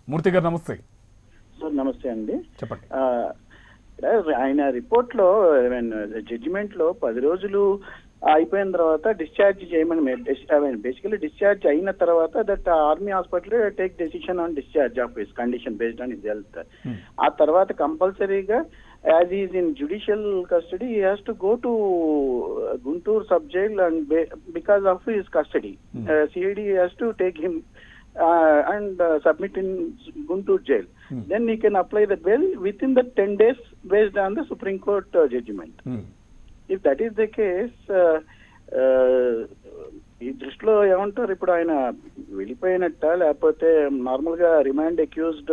మూర్తి గారు నమస్తే సార్ నమస్తే అండి చెప్పండి ఆ, ఇక్కడ ఆయన రిపోర్ట్ లో జడ్జిమెంట్ లో పది రోజులు అయిపోయిన తర్వాత డిశ్చార్జ్ చేయమని బేసికలీ డిశ్చార్జ్ అయిన తర్వాత that army hospital take decision on discharge of his condition based on his health Hmm. ఆ తర్వాత కంపల్సరీగా as is in judicial custody he has to go to Guntur sub jail and because of his custody Hmm. CID has to take him uh, and uh, submit in Guntur jail. Hmm. Then he can apply the bail within the 10 days based on the Supreme Court uh, judgment. Um, If that is the case, uh, uh, ఈ దృష్టిలో ఏమంటారు ఇప్పుడు ఆయన వెళ్ళిపోయినట్ట లేకపోతే normal గా remand accused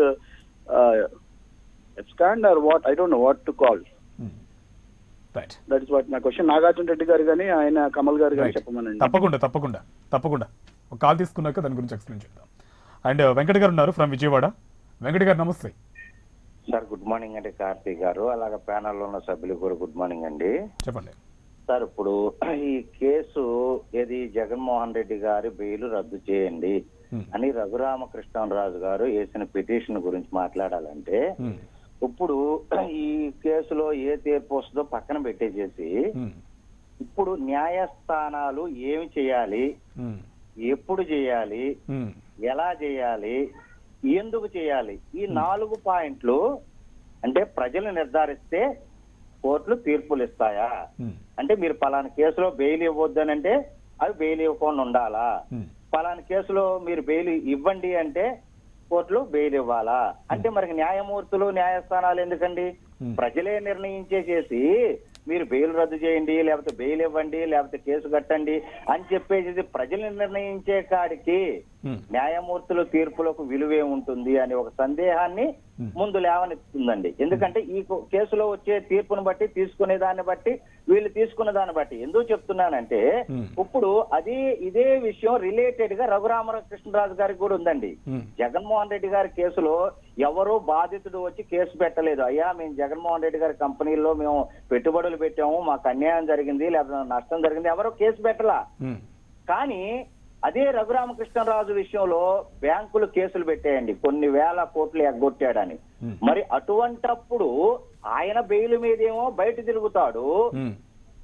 abscond or what I don't know what to call um. Right that is what నా question Nagarjuna Reddy గారు కానీ ఆయన కమల్ గారు కానీ రైట్. చెప్పమనండి తప్పకుండా తప్పకుండా తప్పకుండా ఒక కాల్ తీసుకున్నాక దాని గురించి ఎక్స్ప్లెయిన్ చేద్దాం అండ్ వెంకట గారు ఉన్నారు ఫ్రమ్ విజయవాడ వెంకట గారు నమస్తే సార్ గుడ్ మార్నింగ్ అండి కార్తీక్ గారు అలాగే ప్యానల్లో ఉన్న సభ్యులకు కూడా గుడ్ మార్నింగ్ అండి చెప్పండి సార్ ఇప్పుడు ఈ కేసు ఏది జగన్మోహన్ రెడ్డి గారి బెయిల్ రద్దు చేయండి Hmm. అని రఘురామకృష్ణరాజు గారు వేసిన పిటిషన్ గురించి మాట్లాడాలంటే ఉమ్, ఇప్పుడు ఈ కేసులో ఏ తీర్పు వస్తుందో పక్కన పెట్టేసేసి ఉమ్, ఇప్పుడు న్యాయస్థానాలు ఏమి చేయాలి ఉమ్, ఎప్పుడు చేయాలి ఉమ్, ఎలా చేయాలి ఎందుకు చేయాలి ఈ నాలుగు పాయింట్లు అంటే ప్రజలు నిర్ధారిస్తే కోర్టులు తీర్పులు ఇస్తాయా ఉమ్, అంటే మీరు పలానా కేసులో బెయిల్ ఇవ్వద్దనంటే అవి బెయిల్ ఇవ్వకుండా ఉండాలా ఉమ్, పలానా కేసులో మీరు బెయిల్ ఇవ్వండి అంటే కోర్టులు బెయిల్ ఇవ్వాలా అంటే మరి న్యాయమూర్తులు న్యాయస్థానాలు ఎందుకండి Hmm. ప్రజలే నిర్ణయించేసేసి మీరు బెయిల్ రద్దు చేయండి లేకపోతే బెయిల్ ఇవ్వండి లేకపోతే కేసు కట్టండి అని చెప్పేసి ప్రజలు నిర్ణయించే కాడికి ఉమ్, న్యాయమూర్తుల తీర్పులకు విలువే ఉంటుంది అనే ఒక సందేహాన్ని Hmm. ముందు లేవనెత్తుందండి ఎందుకంటే ఈ కో- కేసులో వచ్చే తీర్పును బట్టి తీసుకునే దాన్ని బట్టి వీళ్ళు తీసుకున్న దాన్ని బట్టి ఎందుకు చెప్తున్నానంటే Hmm. ఇప్పుడు అది ఇదే విషయం రిలేటెడ్ గా రఘురామకృష్ణరాజు గారికి కూడా ఉందండి ఉమ్, జగన్మోహన్ రెడ్డి గారి కేసులో ఎవరు బాధితుడు వచ్చి కేసు పెట్టలేదు అయ్యా మేము జగన్మోహన్ రెడ్డి గారి కంపెనీల్లో మేము పెట్టుబడులు పెట్టాము మాకు అన్యాయం జరిగింది లేకపోతే నష్టం జరిగింది ఎవరు కేసు పెట్టలా ఉమ్, కానీ అదే రఘురామకృష్ణరాజు విషయంలో బ్యాంకులు కేసులు పెట్టాయండి కొన్ని వేల కోట్లు ఎగ్గొట్టాడని Hmm. మరి అటువంటప్పుడు ఆయన బెయిల్ మీదేమో బయట తిరుగుతాడు ఉమ్,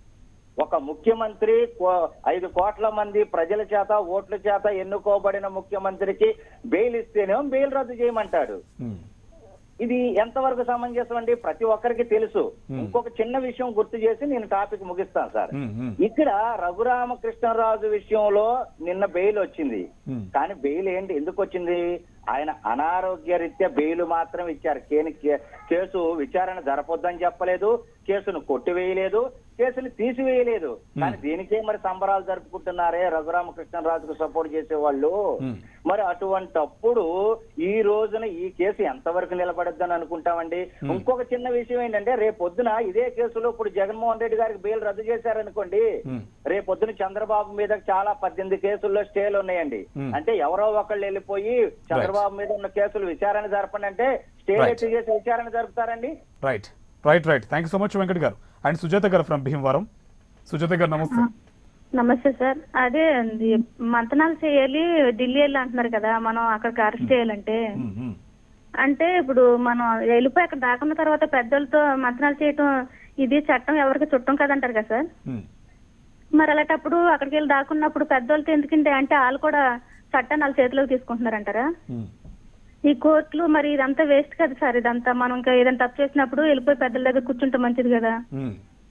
ఒక ముఖ్యమంత్రి కో- ఐదు కోట్ల మంది ప్రజల చేత ఓట్ల చేత ఎన్నుకోబడిన ముఖ్యమంత్రికి బెయిల్ ఇస్తేనేమో బెయిల్ రద్దు చేయమంటాడు ఉమ్, ఇది ఎంతవరకు సమంజసం అండి ప్రతి ఒక్కరికి తెలుసు Hmm. ఇంకొక చిన్న విషయం గుర్తు చేసి నేను టాపిక్ ముగిస్తాను సార్ ఉమ్, ఉమ్, ఇక్కడ రఘురామకృష్ణరాజు విషయంలో నిన్న బెయిల్ వచ్చింది ఉమ్, కానీ బెయిల్ ఏంటి ఎందుకు వచ్చింది ఆయన అనారోగ్య రీత్యా బెయిల్ మాత్రం ఇచ్చారు కేని కే- కేసు విచారణ జరపొద్దని చెప్పలేదు కేసును కొట్టివేయలేదు కేసును తీసివేయలేదు కానీ దీనికే మరి సంబరాలు జరుపుకుంటున్నారే రఘురామకృష్ణరాజుకు సపోర్ట్ చేసే వాళ్ళు Hmm. మరి అటువంటప్పుడు ఈ రోజున ఈ కేసు ఎంతవరకు నిలబడద్దని అనుకుంటామండి Hmm. ఇంకొక చిన్న విషయం ఏంటంటే రేపు పొద్దున ఇదే కేసులో ఇప్పుడు జగన్మోహన్ రెడ్డి గారికి బెయిల్ రద్దు చేశారనుకోండి Hmm. రేపొద్దున చంద్రబాబు మీద చాలా పద్దెనిమిది కేసుల్లో స్టేలు ఉన్నాయండి Hmm. అంటే ఎవరో ఒకళ్ళు వెళ్ళిపోయి చంద్రబాబు మీద ఉన్న కేసులు విచారణ జరపండి అంటే స్టే Right. ఎత్తి చేసి విచారణ జరుపుతారండి right right right thank you so much Venkat గారు అండ్ సుజాత గారు ఫ్రమ్ భీమవరం సుజాత గారు నమస్తే నమస్తే సార్ అదే అది మంతనాలు చేయాలి ఢిల్లీ వెళ్ళి అంటున్నారు కదా మనం అక్కడికి అరెస్ట్ చేయాలంటే ఉమ్, ఉమ్, అంటే ఇప్పుడు మనం వెళ్ళిపోయి అక్కడ దాకున్న తర్వాత పెద్దలతో మంతనాలు చేయటం ఇది చట్టం ఎవరికి చుట్టం కదంటారు కదా సార్ ఉమ్, మరి అలాంటప్పుడు అక్కడికి వెళ్ళి దాక్కున్నప్పుడు పెద్దోళ్ళతో ఎందుకంటే అంటే వాళ్ళు కూడా చట్టాన్ని వాళ్ళ చేతిలోకి తీసుకుంటున్నారంటారా ఉమ్, ఈ కోర్టులు మరి ఇదంతా వేస్ట్ కదా సార్ ఇదంతా మనం ఇంకా ఏదైనా తప్పు చేసినప్పుడు వెళ్ళిపోయి పెద్దల దగ్గర కూర్చుంటే మంచిది కదా ఉమ్,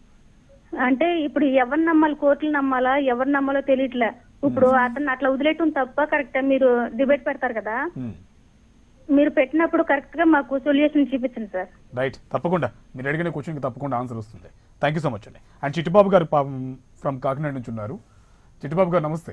అంటే ఇప్పుడు ఎవరు నమ్మాలి కోర్టులు నమ్మాలా ఎవరు నమ్మాలో తెలియట్లే ఇప్పుడు అతను అట్లా వదిలేయటం తప్ప కరెక్ట్ మీరు డిబేట్ పెడతారు కదా ఉమ్. మీరు పెట్టినప్పుడు కరెక్ట్ గా మాకు సొల్యూషన్ చూపించండి సార్ రైట్ తప్పకుండా మీరు అడిగిన క్వశ్చన్కి తప్పకుండా ఆన్సర్ వస్తుంది థ్యాంక్ యూ సో మచ్ అండి అండ్ చిట్టిబాబు గారు పాపం ఫ్రమ్ కాకినాడ నుంచి ఉన్నారు చిట్టిబాబు గారు నమస్తే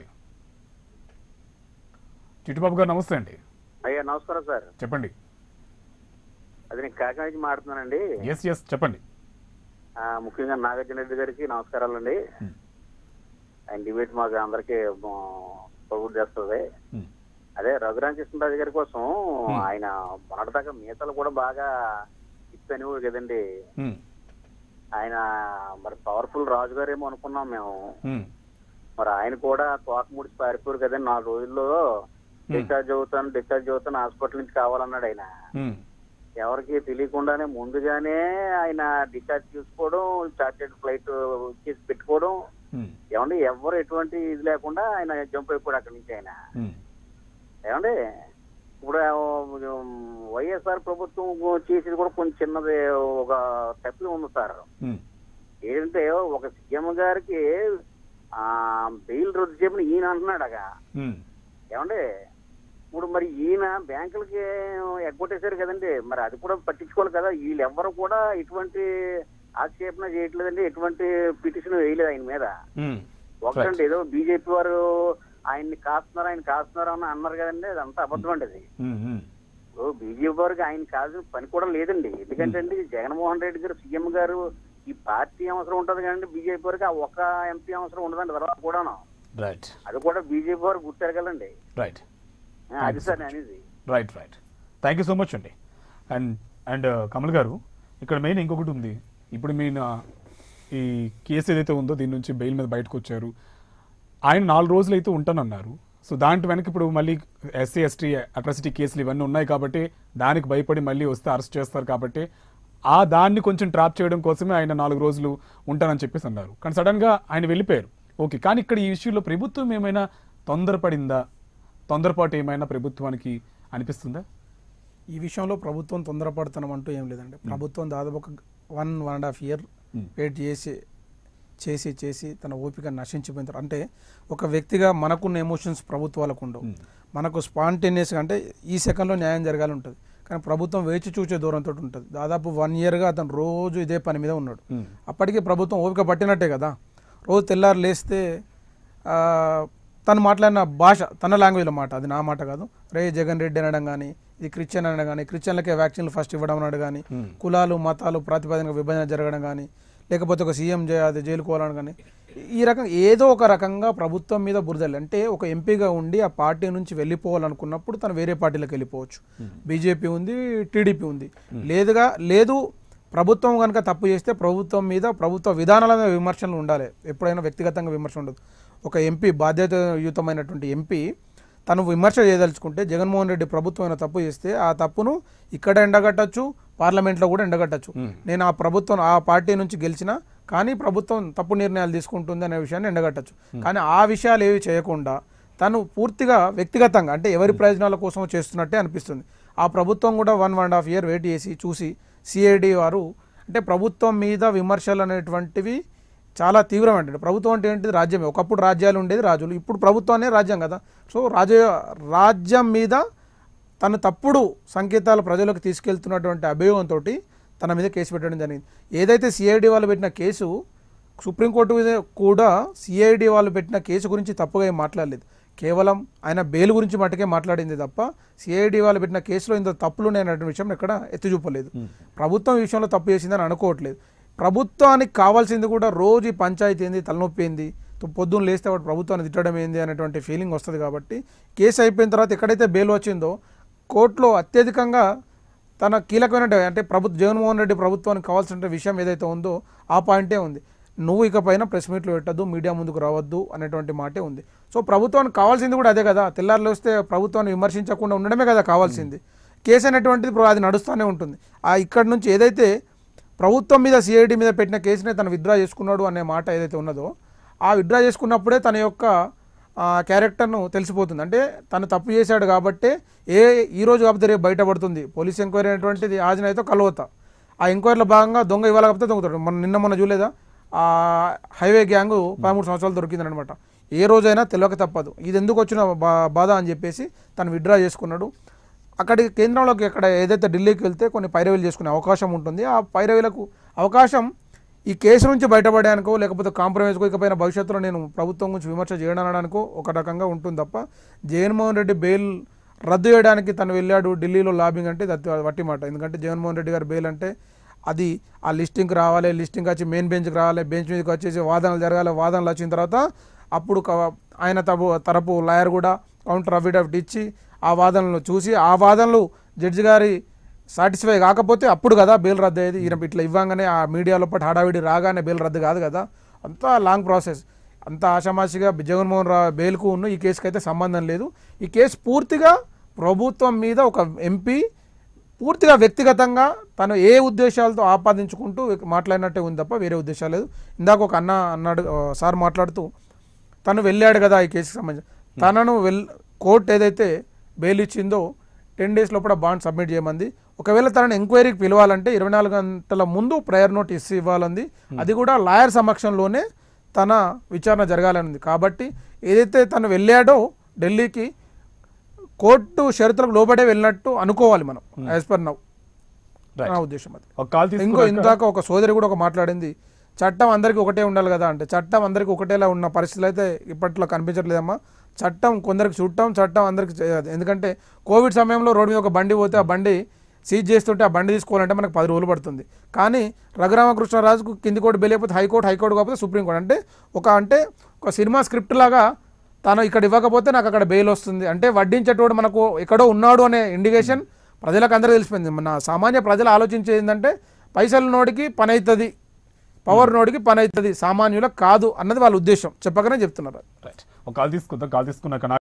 చిట్టిబాబు గారు నమస్తే అండి అయ్యా నమస్కారం సార్ చెప్పండి అది నేను కాకినాడ నుంచి మాట్లాడుతున్నానండి ఎస్ ఎస్ చెప్పండి ఆ, ముఖ్యంగా నాగార్జున రెడ్డి గారికి నమస్కారాలండి Hmm. ఆయన డిబేట్ మాకు అందరికి సపోర్ట్ చేస్తుంది ఉమ్, అదే రఘురామ కృష్ణరాజు గారి కోసం Hmm. ఆయన మొన్నటిదాకా మీతలు కూడా బాగా ఇప్పనివ్వడు కదండి ఉమ్, ఆయన మరి పవర్ఫుల్ రాజు గారేమో అనుకున్నాం మేము ఉమ్, మరి ఆయన కూడా తోక ముడిచి పారిపోరు కదండి నాలుగు రోజుల్లో డిశ్చార్జ్ అవుతాను డిశ్చార్జ్ అవుతాను హాస్పిటల్ నుంచి కావాలన్నాడు ఆయన ఉమ్, ఎవరికి తెలియకుండానే ముందుగానే ఆయన డిశ్చార్జ్ తీసుకోవడం చార్టెడ్ ఫ్లైట్ చేసి పెట్టుకోవడం ఉమ్, ఏమండి ఎవరు ఎటువంటి ఇది లేకుండా ఆయన జంప్ అయిపోయాడు అక్కడి నుంచి ఆయన ఉమ్, ఏమండి ఇప్పుడు ఉమ్, వైఎస్ఆర్ ప్రభుత్వం చేసేది కూడా కొంచెం చిన్నది ఒక తప్పి ఉంది సార్ ఉమ్, ఏంటంటే ఒక సీఎం గారికి ఆ బెయిల్ రద్దు చేయమని ఈయన అంటున్నాడగా ఉమ్, ఏమండి ఇప్పుడు మరి ఈయన బ్యాంకులకి ఎగ్గొట్టేశారు కదండి మరి అది కూడా పట్టించుకోవాలి కదా వీళ్ళు ఎవ్వరు కూడా ఎటువంటి ఆక్షేపణ చేయట్లేదండి ఎటువంటి పిటిషన్ వేయలేదు ఆయన మీద ఉమ్, ఒకటండి ఏదో బీజేపీ వారు ఆయన్ని కాస్తున్నారు ఆయన కాస్తున్నారు అని అన్నారు కదండి అదంతా అబద్ధం అండి అది ఉమ్, ఉమ్, బీజేపీ వారికి ఆయన కాదు పని కూడా లేదండి ఎందుకంటే అండి జగన్మోహన్ రెడ్డి గారు సీఎం గారు ఈ పార్టీ అవసరం ఉంటది కానీ బీజేపీ వారికి ఆ ఒక్క ఎంపీ అవసరం ఉండదండి తర్వాత కూడాను రైట్ అది కూడా బీజేపీ వారు గుర్తెరగలండి రైట్ ఆ, అది సార్ నేను అనేది right right thank you so much అండి అండ్ అండ్ కమల్ గారు ఇక్కడ మెయిన్ ఇంకొకటి ఉంది ఇప్పుడు మీ నా- ఈ కేసు ఏదైతే ఉందో దీని నుంచి బెయిల్ మీద బయటకు వచ్చారు ఆయన నాలుగు రోజులు అయితే ఉంటానన్నారు సో దాంట్ వెనక ఇప్పుడు మళ్ళీ ఎస్సీ ఎస్టీ అట్రాసిటీ కేసులు ఇవన్నీ ఉన్నాయి కాబట్టి దానికి భయపడి మళ్ళీ వస్తే అరెస్ట్ చేస్తారు కాబట్టి ఆ దాన్ని కొంచెం ట్రాప్ చేయడం కోసమే ఆయన నాలుగు రోజులు ఉంటానని చెప్పేసి అన్నారు కానీ సడన్గా ఆయన వెళ్ళిపోయారు ఓకే కానీ ఇక్కడ ఈ ఇష్యూలో ప్రభుత్వం ఏమైనా తొందరపడిందా తొందరపాటు ఏమైనా ప్రభుత్వానికి అనిపిస్తుందా ఈ విషయంలో ప్రభుత్వం తొందరపడుతున్నాం అంటూ ఏం లేదండి ప్రభుత్వం దాదాపు ఒక one one and half year Hmm. Wait చేసి చేసి చేసి తన ఓపిక నశించిపోయిన తర్వాత అంటే ఒక వ్యక్తిగా మనకున్న ఎమోషన్స్ ప్రభుత్వాలకు ఉండవు మనకు స్పాంటేనియస్గా అంటే ఈ సెకండ్లో న్యాయం జరగాలి ఉంటుంది కానీ ప్రభుత్వం వేచి చూసే దూరంతో ఉంటుంది దాదాపు వన్ ఇయర్గా అతను రోజు ఇదే పని మీద ఉన్నాడు Hmm. అప్పటికే ప్రభుత్వం ఓపిక పట్టినట్టే కదా రోజు తెల్లారు లేస్తే ఆ, తను మాట్లాడిన భాష తన లాంగ్వేజ్లో మాట అది నా మాట కాదు రే జగన్ రెడ్డి అనడం కానీ ఇది క్రిస్టియన్ అనడం కానీ క్రిస్టియన్లకే వ్యాక్సిన్లు ఫస్ట్ ఇవ్వడం అనడం కానీ కులాలు మతాలు ప్రాతిపదికన విభజన జరగడం కానీ లేకపోతే ఒక సీఎం అది జైలుకోవాలని కానీ ఈ రకంగా ఏదో ఒక రకంగా ప్రభుత్వం మీద బురదలు అంటే ఒక ఎంపీగా ఉండి ఆ పార్టీ నుంచి వెళ్ళిపోవాలనుకున్నప్పుడు తను వేరే పార్టీలకు వెళ్ళిపోవచ్చు బీజేపీ ఉంది టీడీపీ ఉంది లేదుగా లేదు ప్రభుత్వం కనుక తప్పు చేస్తే ప్రభుత్వం మీద ప్రభుత్వ విధానాల మీద విమర్శలు ఉండాలి ఎప్పుడైనా వ్యక్తిగతంగా విమర్శ ఉండదు ఒక ఎంపీ బాధ్యతయుతమైనటువంటి ఎంపీ తను విమర్శ చేయదలుచుకుంటే జగన్మోహన్ రెడ్డి ప్రభుత్వం అయినా తప్పు చేస్తే ఆ తప్పును ఇక్కడ ఎండగట్టచ్చు పార్లమెంట్లో కూడా ఎండగట్టచ్చు నేను ఆ ప్రభుత్వం ఆ పార్టీ నుంచి గెలిచిన కానీ ప్రభుత్వం తప్పు నిర్ణయాలు తీసుకుంటుంది అనే విషయాన్ని ఎండగట్టచ్చు కానీ ఆ విషయాలు ఏవి చేయకుండా తను పూర్తిగా వ్యక్తిగతంగా అంటే ఎవరి ప్రయోజనాల కోసం చేస్తున్నట్టే అనిపిస్తుంది ఆ ప్రభుత్వం కూడా one one and half year wait చేసి చూసి సిఐడి వారు అంటే ప్రభుత్వం మీద విమర్శలు అనేటువంటివి చాలా తీవ్రమైనటువంటి ప్రభుత్వం అంటే ఏంటిది రాజ్యమే ఒకప్పుడు రాజ్యాలు ఉండేది రాజులు ఇప్పుడు ప్రభుత్వాన్ని రాజ్యం కదా సో రాజ రాజ్యం మీద తను తప్పుడు సంకేతాలు ప్రజలకు తీసుకెళ్తున్నటువంటి అభియోగంతో తన మీద కేసు పెట్టడం జరిగింది ఏదైతే సిఐడి వాళ్ళు పెట్టిన కేసు సుప్రీంకోర్టు మీద కూడా సిఐడి వాళ్ళు పెట్టిన కేసు గురించి తప్పుగా ఏం మాట్లాడలేదు కేవలం ఆయన బెయిల్ గురించి మటుకే మాట్లాడింది తప్ప సిఐడి వాళ్ళు పెట్టిన కేసులో ఇంత తప్పులు ఉన్నాయన్న విషయం ఎక్కడ ఎత్తి చూపలేదు ప్రభుత్వం ఈ విషయంలో తప్పు చేసిందని అనుకోవట్లేదు ప్రభుత్వానికి కావాల్సింది కూడా రోజు ఈ పంచాయతీ ఏంది తలనొప్పి ఏంది తో- పొద్దున్న లేస్తే వాడు ప్రభుత్వాన్ని తిట్టడం ఏంది అనేటువంటి ఫీలింగ్ వస్తుంది కాబట్టి కేసు అయిపోయిన తర్వాత ఎక్కడైతే బెయిల్ వచ్చిందో కోర్టులో అత్యధికంగా తన కీలకమైన అంటే ప్రభుత్వ జగన్మోహన్ రెడ్డి ప్రభుత్వానికి కావాల్సిన విషయం ఏదైతే ఉందో ఆ పాయింటే ఉంది నువ్వు ఇకపైన ప్రెస్ మీట్లు పెట్టద్దు మీడియా ముందుకు రావద్దు అనేటువంటి మాటే ఉంది సో ప్రభుత్వానికి కావాల్సింది కూడా అదే కదా తెల్లారులు వస్తే ప్రభుత్వాన్ని విమర్శించకుండా ఉండడమే కదా కావాల్సింది కేసు అనేటువంటిది ఇప్పుడు అది నడుస్తూనే ఉంటుంది ఆ ఇక్కడ నుంచి ఏదైతే ప్రభుత్వం మీద సిఐడి మీద పెట్టిన కేసునే తను విత్డ్రా చేసుకున్నాడు అనే మాట ఏదైతే ఉన్నదో ఆ విత్డ్రా చేసుకున్నప్పుడే తన యొక్క ఆ, క్యారెక్టర్ను తెలిసిపోతుంది అంటే తను తప్పు చేశాడు కాబట్టే ఏ ఈ రోజు కాకపోతే రేపు బయటపడుతుంది పోలీస్ ఎంక్వైరీ అనేటువంటిది ఆజనైతే కలవత ఆ ఎంక్వైరీలో భాగంగా దొంగ ఇవాళ కాకపోతే దొంగతాడు మన నిన్న మొన్న చూడలేదా ఆ హైవే గ్యాంగ్ పదమూడు సంవత్సరాలు దొరికిందనమాట ఏ రోజైనా తెలియక తప్పదు ఇది ఎందుకు వచ్చిన బా- బాధ అని చెప్పేసి తను విత్డ్రా చేసుకున్నాడు అక్కడికి కేంద్రంలోకి అక్కడ ఏదైతే ఢిల్లీకి వెళ్తే కొన్ని పైరవీలు చేసుకునే అవకాశం ఉంటుంది ఆ పైరవీలకు అవకాశం ఈ కేసు నుంచి బయటపడడానికో లేకపోతే కాంప్రమైజ్కో ఇకపైన భవిష్యత్తులో నేను ప్రభుత్వం గురించి విమర్శ చేయడానికో ఒక రకంగా ఉంటుంది తప్ప జగన్మోహన్ రెడ్డి బెయిల్ రద్దు చేయడానికి తను వెళ్ళాడు ఢిల్లీలో లాబింగ్ అంటే ఇది అతి- వట్టి మాట ఎందుకంటే జగన్మోహన్ రెడ్డి గారి బెయిల్ అంటే అది ఆ లిస్టింగ్కి రావాలి లిస్టింగ్ వచ్చి మెయిన్ బెంచ్కి రావాలి బెంచ్ మీదకి వచ్చేసి వాదనలు జరగాలి వాదనలు వచ్చిన తర్వాత అప్పుడు క- ఆయన తరపు తరపు లాయర్ కూడా కౌంటర్ అఫిడవిట్ ఇచ్చి ఆ వాదనలు చూసి ఆ వాదనలు జడ్జి గారి సాటిస్ఫై కాకపోతే అప్పుడు కదా బెయిల్ రద్దు అయ్యేది ఈయన ఇట్లా ఇవ్వగానే ఆ మీడియాలో పాటు హడావిడి రాగానే బెయిల్ రద్దు కాదు కదా అంతా లాంగ్ ప్రాసెస్ అంత ఆషామాషిగా జగన్మోహన్ రావు బెయిల్కు ఉన్న ఈ కేసుకి అయితే సంబంధం లేదు ఈ కేసు పూర్తిగా ప్రభుత్వం మీద ఒక ఎంపీ పూర్తిగా వ్యక్తిగతంగా తను ఏ ఉద్దేశాలతో ఆపాదించుకుంటూ మాట్లాడినట్టే ఉంది తప్ప వేరే ఉద్దేశాలు లేదు ఇందాక ఒక అన్న అన్నాడు ఆ, సార్ మాట్లాడుతూ తను వెళ్ళాడు కదా ఈ కేసుకి సంబంధించి తనను వెల్ కోర్టు ఏదైతే బెయిల్ ఇచ్చిందో టెన్ డేస్ లోపల బాండ్ సబ్మిట్ చేయమంది ఒకవేళ తనని ఎంక్వైరీకి పిలవాలంటే ఇరవై నాలుగు గంటల ముందు ప్రయర్ నోటీస్ ఇవ్వాలంది అది కూడా లాయర్ సమక్షంలోనే తన విచారణ జరగాలని ఉంది కాబట్టి ఏదైతే తను వెళ్ళాడో ఢిల్లీకి కోర్టు షరతులకు లోబడే వెళ్ళినట్టు అనుకోవాలి మనం యాజ్ పర్ నౌ Right. నా ఉద్దేశం అది ఒక కాల్ ఇంకో తీసుకున్నాక ఇందాక ఒక సోదరి కూడా ఒక మాట్లాడింది చట్టం అందరికీ ఒకటే ఉండాలి కదా అంటే చట్టం అందరికీ ఒకటేలా ఉన్న పరిస్థితులు అయితే ఇప్పట్లో కనిపించట్లేదమ్మా చట్టం కొందరికి చుట్టం చట్టం అందరికి చేయదు ఎందుకంటే కోవిడ్ సమయంలో రోడ్డు మీద ఒక బండి పోతే ఆ బండి సీజ్ చేస్తుంటే ఆ బండి తీసుకోవాలంటే మనకు పది రోజులు పడుతుంది కానీ రఘురామకృష్ణరాజుకు కింది కోర్టు బెయిల్ హైకోర్టు హైకోర్టు కాకపోతే సుప్రీంకోర్టు అంటే ఒక అంటే ఒక సినిమా స్క్రిప్ట్ లాగా తాను ఇక్కడ ఇవ్వకపోతే నాకు అక్కడ బెయిల్ వస్తుంది అంటే వడ్డించేటోడు మనకు ఎక్కడో ఉన్నాడు అనే ఇండికేషన్ ప్రజలకు అందరికీ తెలిసిపోయింది మన సామాన్య ప్రజలు ఆలోచించేది ఏంటంటే పైసలు నోడికి పని అవుతుంది పవర్ నోడికి పని అవుతుంది సామాన్యులకు కాదు అన్నది వాళ్ళ ఉద్దేశం చెప్పకనే చెప్తున్నారు రైట్ ఒక కాల్ తీసుకుందాం కాల్ తీసుకున్నాక